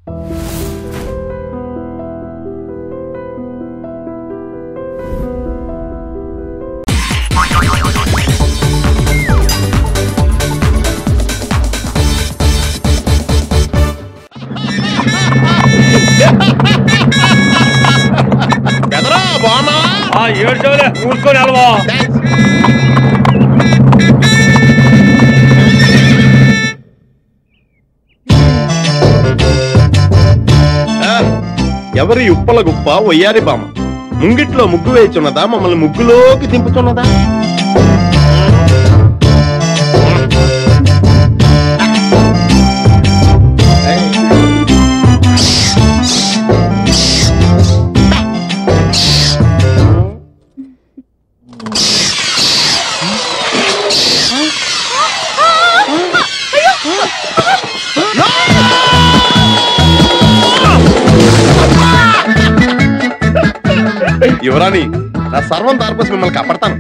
ఎదరా బాగున్నా ఆ ఏడు చెవులే మూసుకొని వెళ్ళవా ఎవరి ఉప్పల గుప్ప వయ్యారి బామ ముంగిట్లో ముగ్గు వేయుచున్నదా మమ్మల్ని ముగ్గులోకి దింపుతున్నదా యువరాణి నా సర్వం దారిపోసి మిమ్మల్ని కాపాడతాను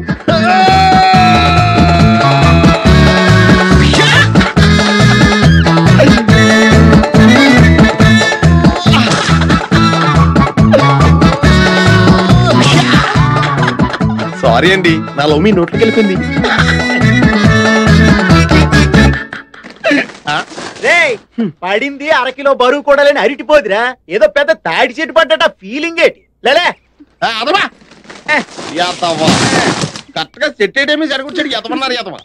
సారీ అండి నా లవ్ మీ నోట్లోకి వెళ్ళిపోయింది రేయ్ పడింది అరకిలో బరువు కూడా లేని అరిటిపోదురా ఏదో పెద్ద తాడి చెట్టు పడ్డట ఫీలింగ్ ఏంటి లేలే ఆ, అదమా యాతవ్వా కరెక్ట్ గా సెట్ అయ్యేమీ జరుగుతాడు ఎతమన్నారు ఎతమా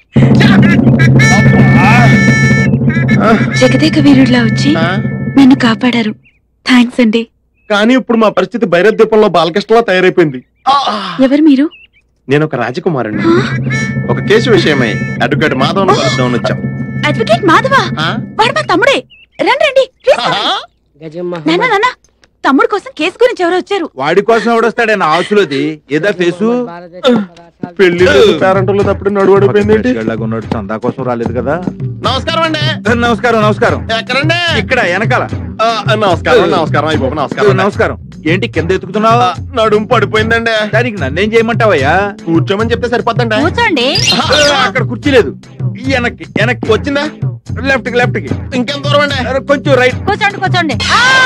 జగదేక వీరుడిలా వచ్చి నన్ను కాపాడారు థ్యాంక్స్ అండి కానీ ఇప్పుడు మా పరిస్థితి భైరవ దీపంలో బాలకృష్ణలా తయారైపోయింది ఎవరు మీరు నేను ఒక రాజకుమారుణ్ణి ఒక కేసు విషయమై అడ్వకేట్ మాధవ్ కలుద్దామని వచ్చాం అడ్వకేట్ మాధవ ఆ? వాడు మా తమ్ముడే రండి రండి ప్లీజ్ ఆహా. నాన్న నాన్న తమ్ముడు కోసం కేసు గురించి ఎవరో వచ్చారు వాడి కోసం ఎవడొస్తాడే నా ఆసులోది ఏదా ఫేసు పెళ్లి పేరంటలో తప్పుడు నడువు అడిపోయింది ఉన్నాడు చందా కోసం రాలేదు కదా నమస్కారం అండి నమస్కారం నమస్కారం ఎక్కడండి ఇక్కడ వెనకాల ఆ, నమస్కారం నమస్కారం అయిపోయి నమస్కారం నమస్కారం ఏంటి కింద ఎత్తుకుతున్నావా ఆ, నడుము పడిపోయిందండి దానికి నన్నేం చేయమంటావయ్యా కూర్చోమని చెప్తే సరిపోద్దండి కూర్చోండి అక్కడ కుర్చీ లేదు ఈ వెనక్కి వెనక్కి వచ్చిందా లెఫ్ట్ కి లెఫ్ట్ కి ఇంకెంత దూరం అండి అరే, కొంచెం రైట్ కూర్చోండి కూర్చోండి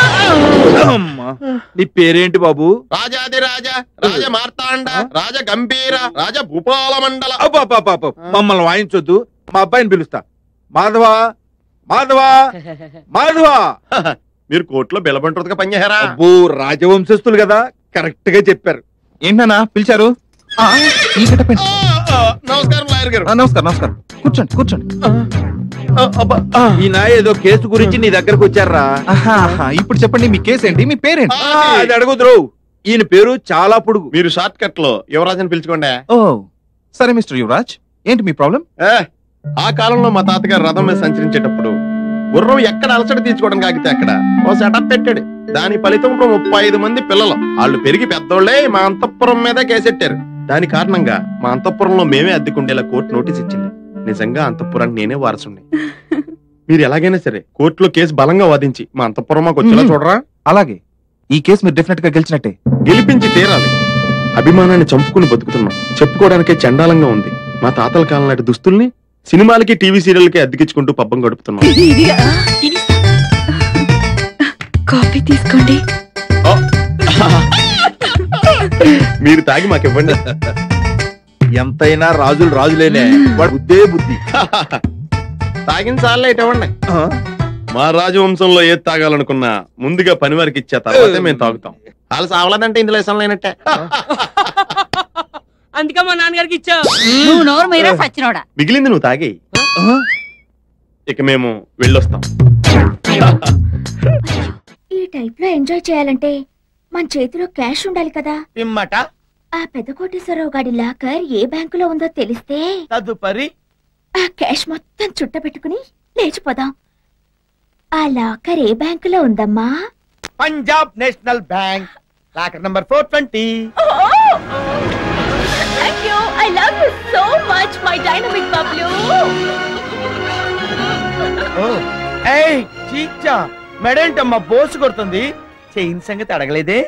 అమ్మా. నీ పేరేంటి బాబు రాజాది రాజా రాజ మార్తాండ రాజ గంభీర రాజ భూపాల మండల అబ్బా పాప పాప మమ్మల్ని వాయించొద్దు మా అబ్బాయిని పిలుస్తా మాధవా మాధవా మాధవా మీరు కోర్టులో బిలబంటుగా పనిచేశారా అబ్బో రాజవంశస్థులు కదా కరెక్ట్ గా చెప్పారు ఏంటన్నా పిలిచారు ఆ, ఈ గెటప్ ఏంటి? ఆ, నమస్కారం లాయర్ గారు ఆ, నమస్కారం నమస్కారం కూర్చోండి కూర్చోండి ఆ, అబ్బా, ఆ. ఈయన ఏదో కేసు గురించి నీ దగ్గరకు వచ్చారా ఆహా, ఆహా, ఇప్పుడు చెప్పండి మీ కేసు ఏంటి మీ పేరేంటి ఆ, అది అడుగుదురు ఈయన పేరు చాలా పొడుగు మీరు షార్ట్ కట్ లో యువరాజుని పిలుచుకోండి ఓ సరే మిస్టర్ యువరాజ్ ఏంటి మీ ప్రాబ్లం ఏ, ఆ కాలంలో మా తాతగారు రథం మీద సంచరించేటప్పుడు గుర్రం ఎక్కడ అలసట తీర్చుకోవడం కాగితే అక్కడ ఓ సెటప్ పెట్టాడు దాని ఫలితం ఇప్పుడు ముప్పై ఐదు మంది పిల్లలు వాళ్ళు పెరిగి పెద్దోళ్లే మా అంతఃపురం మీద కేసెట్టారు దాని కారణంగా మా అంతఃపురంలో మేమే అద్దెకుండేలా కోర్టు నోటీస్ ఇచ్చింది నిజంగా అంతఃపురానికి నేనే వారసుండి మీరు ఎలాగైనా సరే కోర్టులో కేసు బలంగా వాదించి మా అంతఃపురం మాకు వచ్చేలా మ్మ్. చూడరా అలాగే ఈ కేసు మీరు డెఫినెట్ గా గెలిచినట్టే గెలిపించి తీరాలి అభిమానాన్ని చంపుకుని బతుకుతున్నాం చెప్పుకోవడానికే చండాలంగా ఉంది మా తాతల కాలం నాటి దుస్తుల్ని సినిమాలకి టీవీ సీరియల్కి అద్దెకించుకుంటూ పబ్బం గడుపుతున్నాం కాఫీ తీసుకోండి మీరు తాగి మాకు ఇవ్వండి ఎంతైనా రాజులు రాజులేనే వాడు బుద్ధే బుద్ధి తాగిన చాలే ఇటు ఇవ్వండి మా రాజవంశంలో ఏది తాగాలనుకున్నా ముందుగా పని వారికి ఇచ్చే తర్వాతే మేము తాగుతాం వాళ్ళు సావలేదంటే ఇందులో ఇష్టం లేనట్టే అందుకే మా నాన్నగారికి ఇచ్చావు నువ్వు నోరు మీరా సచ్చినోడా మిగిలింది నువ్వు తాగి ఇక మేము వెళ్ళొస్తాం ఈ టైప్ లో ఎంజాయ్ చేయాలంటే మన చేతిలో క్యాష్ ఉండాలి కదా పిమ్మట ఆ పెద్ద కోటేశ్వరరావు గాడి లాకర్ ఏ బ్యాంకులో ఉందో తెలిస్తే తదుపరి ఆ క్యాష్ మొత్తం చుట్ట పెట్టుకుని లేచిపోదాం ఆ లాకర్ ఏ బ్యాంకులో ఉందమ్మా Punjab National Bank locker number four twenty thank you I love you so much my dynamic Bablu ఏయ్ చీచా మెడేంటమ్మా బోసు కొడుతుంది చైన్ సంగతి అడగలేదే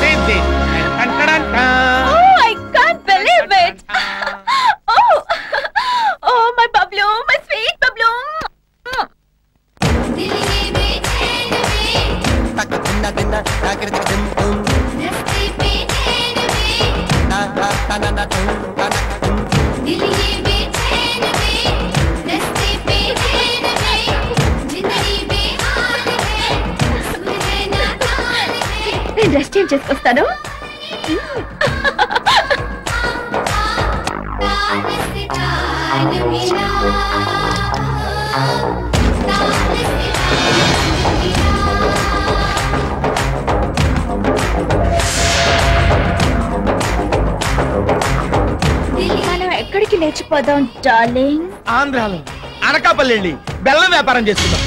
Oh, I can't believe it. oh, oh, my Bablu, my sweet Bablu. నేను డ్రెస్ చేంజ్ చేసుకొస్తాను మనం ఎక్కడికి లేచిపోదాం డార్లింగ్ ఆంధ్రాలో అనకాపల్లి వెళ్ళి బెల్లం వ్యాపారం చేసుకుందాం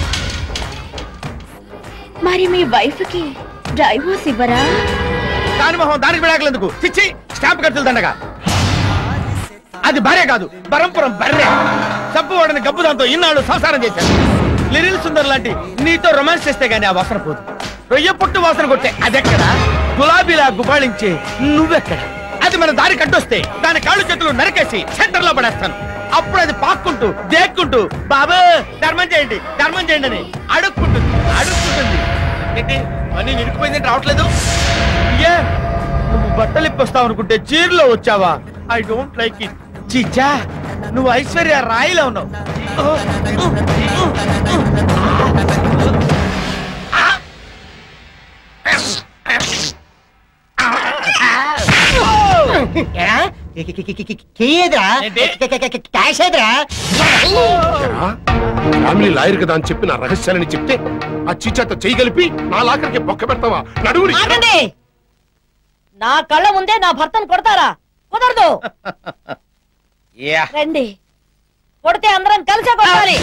మరి మీ వైఫ్ కి డైవోర్స్ ఇవ్వరా దాని మొహం దానికి విడాకులు ఎందుకు చిచ్చి స్టాంప్ ఖర్చులు దండగా అది భార్య కాదు బరంపురం బర్రె సబ్బు వాడిని గబ్బు దాంతో ఇన్నాళ్ళు సంసారం చేశాను లిరిల్ సుందర్ లాంటి నీతో రొమాన్స్ చేస్తే గానీ ఆ వాసన పోదు రొయ్య పుట్టు వాసన కొట్టే అదెక్కడ గులాబీలా గుబాళించే నువ్వెక్కడ అది మన దారి కట్టొస్తే దాని కాళ్ళు చేతులు నరికేసి సెంటర్ లో పడేస్తాను అప్పుడు అది పాక్కుంటూ దేక్కుంటూ బాబు ధర్మం చేయండి ధర్మం చేయండి అని అడుక్కుంటుంది అడుక్కుంటుంది ఏంటి పని నిరుకుపోయింది రావట్లేదు ఏ నువ్వు బట్టలు ఇప్పొస్తావు అనుకుంటే చీరలో వచ్చావా ఐ డోంట్ లైక్ ఇట్ చిచ్చా నువ్వు ఐశ్వర్య రాయిలో ఉన్నావు ఫ్యామిలీ లాయర్ కదా అని చెప్పి నా రహస్యాలని చెప్తే ఆ చీచాతో చేయగలిపి నా లాకరికి బొక్క పెడతావా నడువుని ఆగండి నా కళ్ళ ముందే నా భర్తను కొడతారా కుదరదు రండి కొడితే అందరం కలిసే కొట్టాలి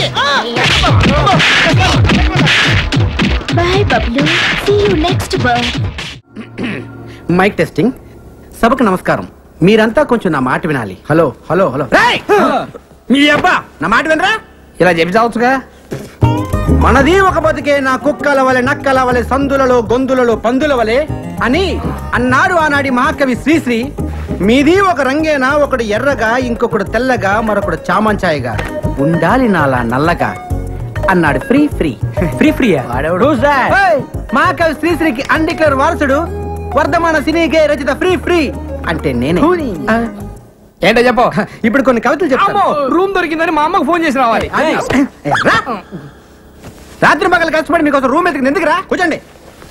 bye Bablu see you next birth mike testing సభకు నమస్కారం మీరంతా కొంచెం నా మాట వినాలి హలో హలో హలో రేయ్! మీ అబ్బా నా మాట వినరా ఇలా చెప్పి చావచ్చుగా మనది ఒక బతికే నా కుక్కల వలె నక్కల వలె సందులలో గొంతులలో పందుల వలె అని అన్నాడు ఆనాడి మహాకవి శ్రీశ్రీ మీది ఒక రంగేనా ఒకడు ఎర్రగా ఇంకొకడు తెల్లగా మరొకడు చామంచాయిగా ఉండాలి నాలా నల్లగా అన్నాడు ఫ్రీ ఫ్రీ ఫ్రీ ఫ్రీ మహాకవి శ్రీశ్రీకి అన్డిక్లేర్ వారసుడు వర్ధమాన సినీకే రచిత ఫ్రీ ఫ్రీ అంటే నేనే ఆ, ఏంటో చెప్పు ఇప్పుడు కొన్ని కవితలు చెప్తాను రూమ్ దొరికిందని మా అమ్మకు ఫోన్ చేసి రావాలి రా. రాత్రి పగలు కష్టపడి మీకు రూమ్ ఎత్తుకుని ఎందుకు రా కూర్చోండి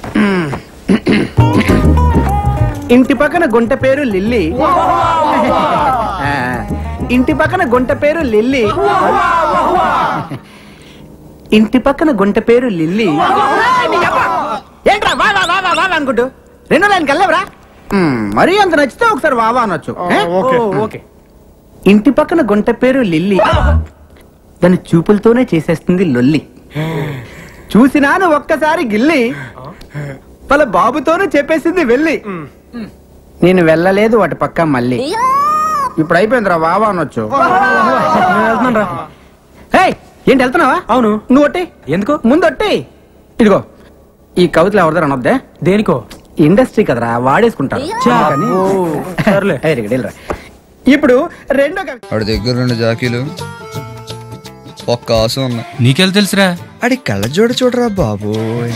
ఇంటి పక్కన గుంట పేరు లిల్లీ ఆ, ఇంటి పక్కన గుంట పేరు లిల్లీ ఇంటి పక్కన గుంట పేరు లిల్లీ ఏంట్రా వా వా వా వా వా అనుకుంటూ రెండో లైన్కి వెళ్ళవరా మరీ అంత నచ్చితే ఒకసారి వావా అనొచ్చు ఏ? ఓకే ఇంటి పక్కన గుంట పేరు లిల్లీ దాని చూపులతోనే చేసేస్తుంది లొల్లి చూసినాను ఒక్కసారి గిల్లి వాళ్ళ బాబుతోనే చెప్పేసింది వెళ్ళి నేను వెళ్ళలేదు వాటి పక్క మళ్ళీ ఇప్పుడు అయిపోయిందిరా వావా అనొచ్చు ఏయ్, ఏంటి వెళ్తున్నావా అవును నువ్వు ఒట్టి ఎందుకు ముందు ఒట్టి ఇదిగో ఈ కవితలు ఎవరిదారు అనొద్దే దేనికో ఇండస్ట్రీ కదరా వాడేసుకుంటారు అందుకని- ఏయ్, రిగ, డీల్ రా. ఇప్పుడు రెండో కవి వాడి దగ్గర రెండు జాకీలు ఒక్క ఆసు ఉన్నా నీకెళ్ళి తెలుసురా ఆడి కళ్ళజోడు చూడరా బాబు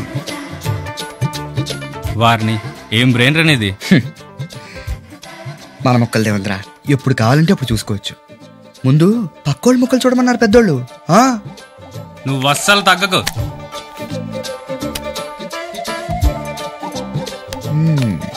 వారిని ఏం బ్రెయిన్ అనేది మన మొక్కలు దేవంద్రా ఎప్పుడు కావాలంటే అప్పుడు చూసుకోవచ్చు ముందు పక్కోళ్ళ మొక్కలు చూడమన్నారు పెద్దోళ్ళు ఆ నువ్వు అస్సలు తగ్గకు మ్మ్.